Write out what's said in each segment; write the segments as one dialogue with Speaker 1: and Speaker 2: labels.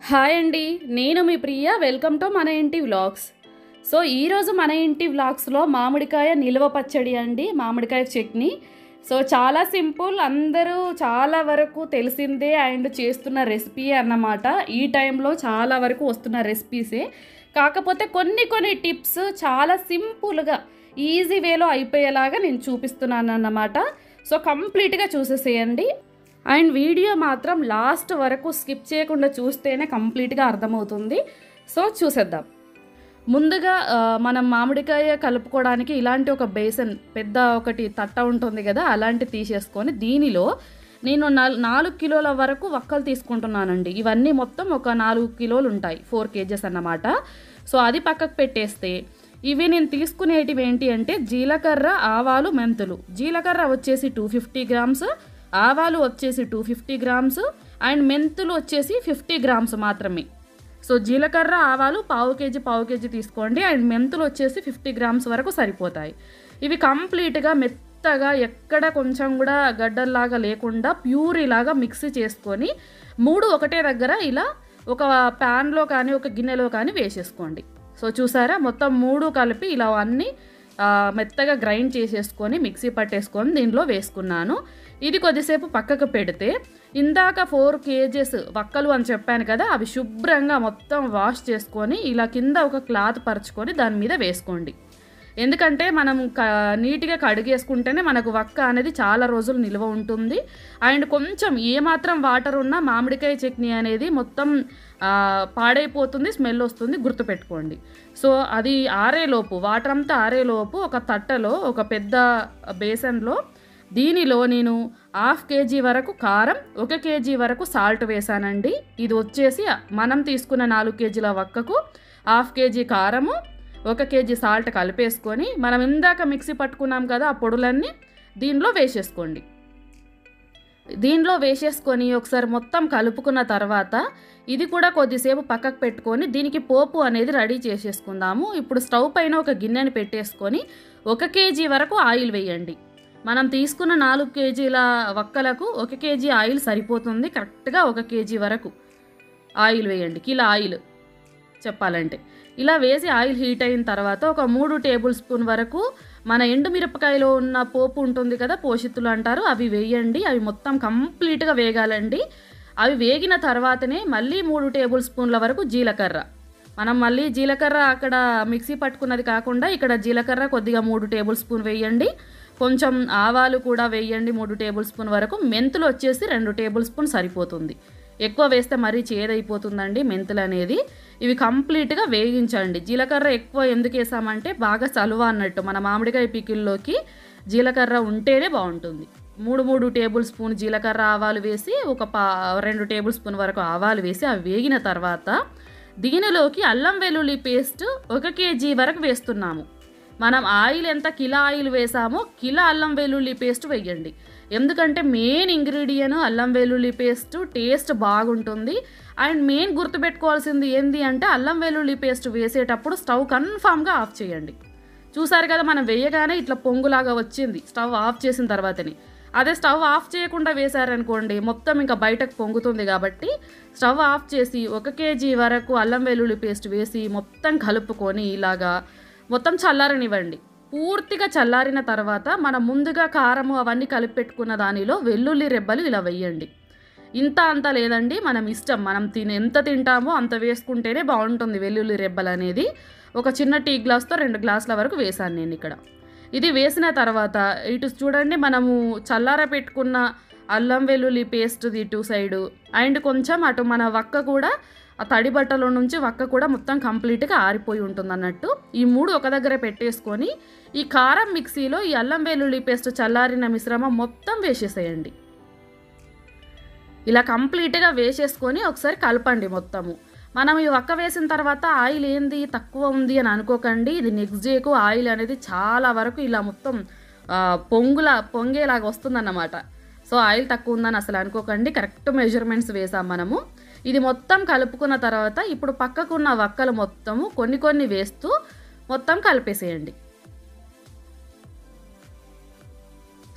Speaker 1: hi అండి నేను మీ ప్రియ welcome to మన ఇంటి వ్లాగ్స్ సో ఈరోజు మన ఇంటి వ్లాగ్స్లో మామిడికాయ నిల్వ పచ్చడి అండి మామిడికాయ చట్నీ సో చాలా సింపుల్ అందరూ చాలా వరకు తెలిసిందే అండ్ చేస్తున్న రెసిపీ అన్నమాట ఈ టైంలో చాలా వరకు వస్తున్న రెసిపీసే కాకపోతే కొన్ని కొన్ని టిప్స్ చాలా సింపుల్గా ఈజీ వేలో అయిపోయేలాగా నేను చూపిస్తున్నాను అన్నమాట సో కంప్లీట్గా చూసేసేయండి అండ్ వీడియో మాత్రం లాస్ట్ వరకు స్కిప్ చేయకుండా చూస్తేనే కంప్లీట్గా అర్థమవుతుంది సో చూసేద్దాం ముందుగా ఆ, మనం మామిడికాయ కలుపుకోవడానికి ఇలాంటి ఒక బేసన్ పెద్ద ఒకటి తట్ట ఉంటుంది కదా అలాంటి తీసేసుకొని దీనిలో నేను నాల్- నాలుగు కిలోల వరకు వక్కలు తీసుకుంటున్నానండి ఇవన్నీ మొత్తం ఒక నాలుగు కిలోలు ఉంటాయి ఫోర్ కేజెస్ అన్నమాట సో అది పక్కకు పెట్టేస్తే ఇవి నేను తీసుకునేటివి ఏంటి అంటే జీలకర్ర ఆవాలు మెంతులు జీలకర్ర వచ్చేసి టూ ఫిఫ్టీ గ్రామ్స్ ఆవాలు వచ్చేసి టూ ఫిఫ్టీ గ్రామ్స్ అండ్ మెంతులు వచ్చేసి ఫిఫ్టీ గ్రామ్స్ మాత్రమే సో జీలకర్ర ఆవాలు పావు కేజీ పావు కేజీ తీసుకోండి అండ్ మెంతులు వచ్చేసి ఫిఫ్టీ గ్రామ్స్ వరకు సరిపోతాయి ఇవి కంప్లీట్గా మెత్తగా ఎక్కడ కొంచెం కూడా గడ్డల్లాగా లేకుండా ప్యూర్ ఇలాగా మిక్సీ చేసుకొని మూడు ఒకటే దగ్గర ఇలా ఒక ప్యాన్లో కానీ ఒక గిన్నెలో కానీ వేసేసుకోండి సో చూసారా మొత్తం మూడు కలిపి ఇలా అన్నీ ఆ, మెత్తగా గ్రైండ్ చేసేసుకొని మిక్సీ పట్టేసుకొని దీనిలో వేసుకున్నాను ఇది కొద్దిసేపు పక్కకు పెడితే ఇందాక ఫోర్ కేజెస్ వక్కలు అని చెప్పాను కదా అవి శుభ్రంగా మొత్తం వాష్ చేసుకొని ఇలా కింద ఒక క్లాత్ పరుచుకొని దాని మీద వేసుకోండి ఎందుకంటే మనం క నీట్గా కడిగేసుకుంటేనే మనకు వక్క అనేది చాలా రోజులు నిల్వ ఉంటుంది అండ్ కొంచెం ఏమాత్రం వాటర్ ఉన్నా మామిడికాయ చట్నీ అనేది మొత్తం ఆ, పాడైపోతుంది స్మెల్ వస్తుంది గుర్తుపెట్టుకోండి సో అది ఆరేలోపు వాటర్ అంతా ఆరేలోపు ఒక తట్టలో ఒక పెద్ద బేసన్లో దీనిలో నేను హాఫ్ కేజీ వరకు కారం ఒక కేజీ వరకు సాల్ట్ వేసానండి ఇది వచ్చేసి మనం తీసుకున్న నాలుగు కేజీల వక్కకు హాఫ్ కేజీ కారము ఒక కేజీ సాల్ట్ కలిపేసుకొని మనం ఇందాక మిక్సీ పట్టుకున్నాం కదా ఆ పొడులన్నీ దీనిలో వేసేసుకోండి దీనిలో వేసేసుకొని ఒకసారి మొత్తం కలుపుకున్న తర్వాత ఇది కూడా కొద్దిసేపు పక్కకు పెట్టుకొని దీనికి పోపు అనేది రెడీ చేసేసుకుందాము ఇప్పుడు స్టవ్ పైన ఒక గిన్నెని పెట్టేసుకొని ఒక కేజీ వరకు ఆయిల్ వేయండి మనం తీసుకున్న నాలుగు కేజీల వక్కలకు ఒక కేజీ ఆయిల్ సరిపోతుంది కరెక్ట్గా ఒక కేజీ వరకు ఆయిల్ వేయండి కిలో ఆయిల్ చెప్పాలంటే ఇలా వేసి ఆయిల్ హీట్ అయిన తర్వాత ఒక మూడు టేబుల్ స్పూన్ వరకు మన ఎండుమిరపకాయలో ఉన్న పోపు ఉంటుంది కదా పోషిత్తులు అంటారు అవి వేయండి అవి మొత్తం కంప్లీట్గా వేగాలండి అవి వేగిన తర్వాతనే మళ్ళీ మూడు టేబుల్ స్పూన్ల వరకు జీలకర్ర మనం మళ్ళీ జీలకర్ర అక్కడ మిక్సీ పట్టుకున్నది కాకుండా ఇక్కడ జీలకర్ర కొద్దిగా మూడు టేబుల్ స్పూన్ వేయండి కొంచెం ఆవాలు కూడా వేయండి మూడు టేబుల్ స్పూన్ వరకు మెంతులు వచ్చేసి రెండు టేబుల్ స్పూన్ సరిపోతుంది ఎక్కువ వేస్తే మరీ చేదైపోతుందండి మెంతులు అనేది ఇవి కంప్లీట్గా వేగించండి జీలకర్ర ఎక్కువ ఎందుకు వేసామంటే బాగా చలువ అన్నట్టు మన మామిడికాయ పికిల్లోకి జీలకర్ర ఉంటేనే బాగుంటుంది మూడు మూడు టేబుల్ స్పూన్ జీలకర్ర ఆవాలు వేసి ఒక పా రెండు టేబుల్ స్పూన్ వరకు ఆవాలు వేసి అవి వేగిన తర్వాత దీనిలోకి అల్లం వెల్లుల్లి పేస్ట్ ఒక కేజీ వరకు వేస్తున్నాము మనం ఆయిల్ ఎంత కిలో ఆయిల్ వేసామో కిలో అల్లం వెల్లుల్లి పేస్ట్ వేయండి ఎందుకంటే మెయిన్ ఇంగ్రీడియంట్ అల్లం వెల్లుల్లి పేస్ట్ టేస్ట్ బాగుంటుంది అండ్ మెయిన్ గుర్తుపెట్టుకోవాల్సింది ఏంది అంటే అల్లం వెల్లుల్లి పేస్ట్ వేసేటప్పుడు స్టవ్ కన్ఫామ్గా ఆఫ్ చేయండి చూసారు కదా మనం వేయగానే ఇట్లా పొంగులాగా వచ్చింది స్టవ్ ఆఫ్ చేసిన తర్వాతని అదే స్టవ్ ఆఫ్ చేయకుండా వేశారనుకోండి మొత్తం ఇంకా బయటకు పొంగుతుంది కాబట్టి స్టవ్ ఆఫ్ చేసి ఒక కేజీ వరకు అల్లం వెల్లుల్లి పేస్ట్ వేసి మొత్తం కలుపుకొని ఇలాగా మొత్తం చల్లారనివ్వండి పూర్తిగా చల్లారిన తర్వాత మనం ముందుగా కారము అవన్నీ కలిపి పెట్టుకున్న దానిలో వెల్లుల్లి రెబ్బలు ఇలా వేయండి ఇంత అంత లేదండి మనం ఇష్టం మనం తిని ఎంత తింటామో అంత వేసుకుంటేనే బాగుంటుంది వెల్లుల్లి రెబ్బలు అనేది ఒక చిన్న టీ గ్లాస్తో రెండు గ్లాసుల వరకు వేసాను నేను ఇక్కడ ఇది వేసిన తర్వాత ఇటు చూడండి మనము చల్లార పెట్టుకున్న అల్లం వెల్లుల్లి పేస్ట్ ఇటు సైడు అండ్ కొంచెం అటు మన వక్క కూడా ఆ తడి బట్టలో నుంచి వక్క కూడా మొత్తం కంప్లీట్గా ఆరిపోయి ఉంటుంది అన్నట్టు ఈ మూడు ఒక దగ్గర పెట్టేసుకొని ఈ కారం మిక్సీలో ఈ అల్లం వెల్లుల్లి పేస్ట్ చల్లారిన మిశ్రమం మొత్తం వేసేసేయండి ఇలా కంప్లీట్గా వేసేసుకొని ఒకసారి కలపండి మొత్తము మనం ఈ వక్క వేసిన తర్వాత ఆయిల్ ఏంది తక్కువ ఉంది అని అనుకోకండి ఇది నెక్స్ట్ డేకు ఆయిల్ అనేది చాలా వరకు ఇలా మొత్తం ఆ, పొంగులా పొంగేలాగా వస్తుందన్నమాట సో ఆయిల్ తక్కువ ఉందని అసలు అనుకోకండి కరెక్ట్ మెజర్మెంట్స్ వేసాం మనము ఇది మొత్తం కలుపుకున్న తర్వాత ఇప్పుడు పక్కకున్న వక్కలు మొత్తము కొన్ని కొన్ని వేస్తూ మొత్తం కలిపేసేయండి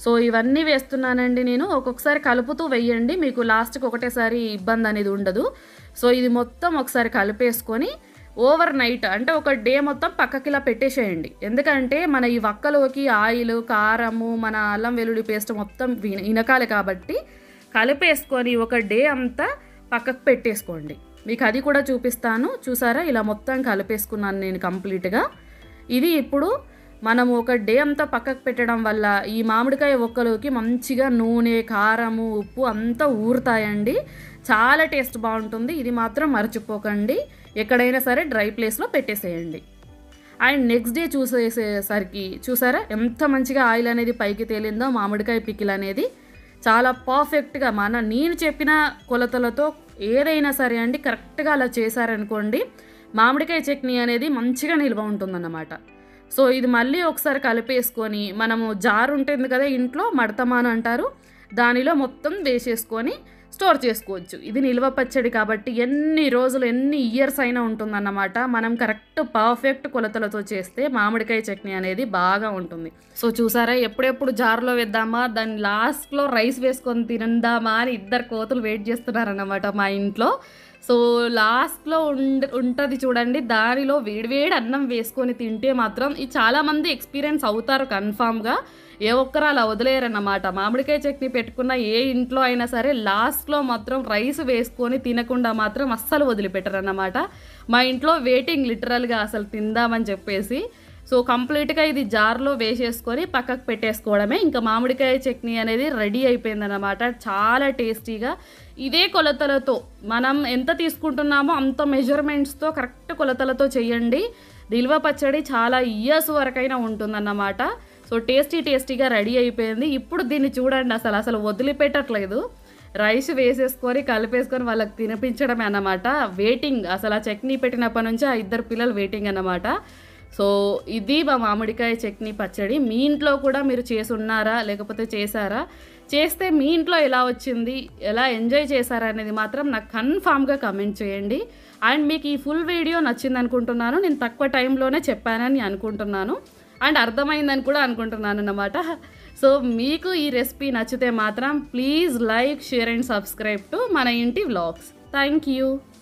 Speaker 1: సో ఇవన్నీ వేస్తున్నానండి నేను ఒక్కొక్కసారి కలుపుతూ వెయ్యండి మీకు లాస్ట్కి ఒకటేసారి ఇబ్బంది అనేది ఉండదు సో ఇది మొత్తం ఒకసారి కలిపేసుకొని ఓవర్ నైట్ అంటే ఒక డే మొత్తం పక్కకి ఇలా పెట్టేసేయండి ఎందుకంటే మన ఈ వక్కలోకి ఆయిల్ కారము మన అల్లం వెల్లుల్లి పేస్ట్ మొత్తం విన- ఇనకాలి కాబట్టి కలిపేసుకొని ఒక డే అంతా పక్కకు పెట్టేసుకోండి మీకు అది కూడా చూపిస్తాను చూసారా ఇలా మొత్తం కలిపేసుకున్నాను నేను కంప్లీట్గా ఇది ఇప్పుడు మనం ఒక డే అంతా పక్కకు పెట్టడం వల్ల ఈ మామిడికాయ ఒక్కలోకి మంచిగా నూనె కారము ఉప్పు అంతా ఊరుతాయండి చాలా టేస్ట్ బాగుంటుంది ఇది మాత్రం మర్చిపోకండి ఎక్కడైనా సరే డ్రై ప్లేస్లో పెట్టేసేయండి అండ్ నెక్స్ట్ డే చూసేసేసరికి చూసారా ఎంత మంచిగా ఆయిల్ అనేది పైకి తేలిందో మామిడికాయ పికిల్ అనేది చాలా పర్ఫెక్ట్గా మన నేను చెప్పిన కొలతలతో ఏదైనా సరే అండి కరెక్ట్గా అలా చేశారనుకోండి మామిడికాయ చట్నీ అనేది మంచిగా నిల్వ ఉంటుందన్నమాట సో ఇది మళ్ళీ ఒకసారి కలిపేసుకొని మనము జార్ ఉంటుంది కదా ఇంట్లో మడతమాన అంటారు దానిలో మొత్తం వేసేసుకొని స్టోర్ చేసుకోవచ్చు ఇది నిల్వ పచ్చడి కాబట్టి ఎన్ని రోజులు ఎన్ని ఇయర్స్ అయినా ఉంటుందన్నమాట మనం కరెక్ట్ పర్ఫెక్ట్ కొలతలతో చేస్తే మామిడికాయ చట్నీ అనేది బాగా ఉంటుంది సో చూసారా ఎప్పుడెప్పుడు జార్లో వేద్దామా దాని లాస్ట్లో రైస్ వేసుకొని తినందామా అని ఇద్దరు కోతులు వెయిట్ చేస్తున్నారన్నమాట మా ఇంట్లో సో లాస్ట్లో ఉండ ఉంటుంది చూడండి దానిలో వేడివేడి అన్నం వేసుకొని తింటే మాత్రం ఇది చాలామంది ఎక్స్పీరియన్స్ అవుతారు కన్ఫామ్గా ఏ ఒక్కరు అలా వదిలేరన్నమాట మామిడికాయ చట్నీ పెట్టుకున్న ఏ ఇంట్లో అయినా సరే లాస్ట్లో మాత్రం రైస్ వేసుకొని తినకుండా మాత్రం అస్సలు వదిలిపెట్టరన్నమాట మా ఇంట్లో వెయిటింగ్ లిటరల్గా అసలు తిందామని చెప్పేసి సో కంప్లీట్గా ఇది జార్లో వేసేసుకొని పక్కకు పెట్టేసుకోవడమే ఇంకా మామిడికాయ చట్నీ అనేది రెడీ అయిపోయిందన్నమాట చాలా టేస్టీగా ఇదే కొలతలతో మనం ఎంత తీసుకుంటున్నామో అంత మెజర్మెంట్స్తో కరెక్ట్ కొలతలతో చేయండి నిల్వ పచ్చడి చాలా ఇయర్స్ వరకైనా ఉంటుందన్నమాట సో టేస్టీ టేస్టీగా రెడీ అయిపోయింది ఇప్పుడు దీన్ని చూడండి అసలు అసలు వదిలిపెట్టట్లేదు రైస్ వేసేసుకొని కలిపేసుకొని వాళ్ళకి తినిపించడమే అన్నమాట వెయిటింగ్ అసలు ఆ చట్నీ పెట్టినప్పటి నుంచి ఆ ఇద్దరు పిల్లలు వెయిటింగ్ అన్నమాట సో ఇది మా మామిడికాయ చట్నీ పచ్చడి మీ ఇంట్లో కూడా మీరు చేసి ఉన్నారా లేకపోతే చేశారా చేస్తే మీ ఇంట్లో ఎలా వచ్చింది ఎలా ఎంజాయ్ చేశారా అనేది మాత్రం నాకు కన్ఫామ్గా కమెంట్ చేయండి అండ్ మీకు ఈ ఫుల్ వీడియో నచ్చింది అనుకుంటున్నాను నేను తక్కువ టైంలోనే చెప్పానని అనుకుంటున్నాను అండ్ అర్థమైందని కూడా అనుకుంటున్నాను అన్నమాట సో మీకు ఈ రెసిపీ నచ్చితే మాత్రం please like share and subscribe to మన ఇంటి వ్లాగ్స్ థ్యాంక్ యూ